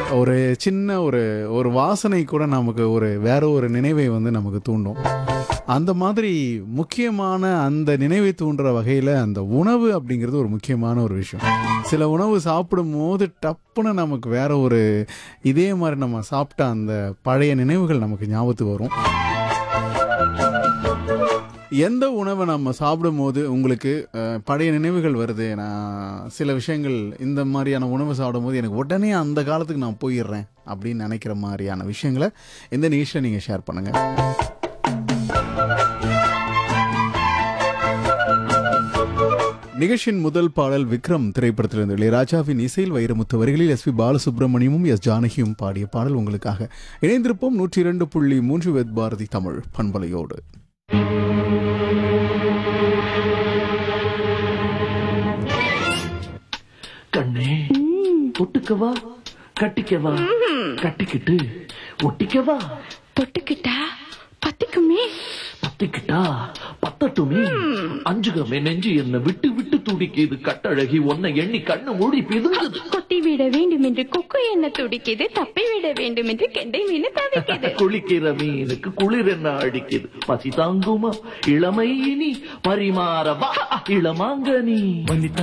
ஒரு சின்ன ஒரு ஒரு வாசனை கூட நமக்கு ஒரு வேற ஒரு நினைவை வந்து நமக்கு தூண்டும் அந்த மாதிரி முக்கியமான அந்த நினைவை தூண்டுற வகையில் அந்த உணவு அப்படிங்கிறது ஒரு முக்கியமான ஒரு விஷயம் சில உணவு சாப்பிடும் போது டப்புன்னு நமக்கு வேற ஒரு இதே மாதிரி நம்ம சாப்பிட்ட அந்த பழைய நினைவுகள் நமக்கு ஞாபகத்துக்கு வரும் எந்த உணவை நம்ம சாப்பிடும்போது உங்களுக்கு அஹ், பழைய நினைவுகள் வருது நான் சில விஷயங்கள் இந்த மாதிரியான உணவு சாப்பிடும்போது எனக்கு உடனே அந்த காலத்துக்கு நான் போயிடுறேன் அப்படின்னு நினைக்கிற மாதிரியான விஷயங்களை இந்த நிகழ்ச்சியில் நீங்கள் ஷேர் பண்ணுங்க நிகழ்ச்சியின் முதல் பாடல் விக்ரம் திரைப்படத்திலிருந்து இளையராஜாவின் இசையில் வைரமுத்து வரிகளில் எஸ் பி பாலசுப்ரமணியமும் எஸ் ஜானகியும் பாடிய பாடல் உங்களுக்காக இணைந்திருப்போம் நூற்றி இரண்டு புள்ளி மூன்று வெத் பாரதி தமிழ் பண்பலையோடு கண்ணே தொட்டுக்கவா கட்டிக்கவா கட்டிக்கிட்டு ஒட்டிக்கவா தொட்டுக்கிட்டா பத்திக்குமே பத்திக்கிட்டா பத்தட்டுமே அஞ்சுகமே நெஞ்சு என்ன விட்டு விட்டு துடிக்குது கட்டழகி உன்னை எண்ணி கண்ணு மூடி பிதுங்குது கொத்தி விட வேண்டும் என்று கொக்கு என்ன துடிக்குது தப்பி விட வேண்டும் என்று கெண்டை மீன் தவிக்குது குளிக்கிற மீனுக்கு குளிர் என்ன அடிக்குது பசி தாங்குமா இளமை இனி பரிமாறவா இளமாங்கனி வனிதா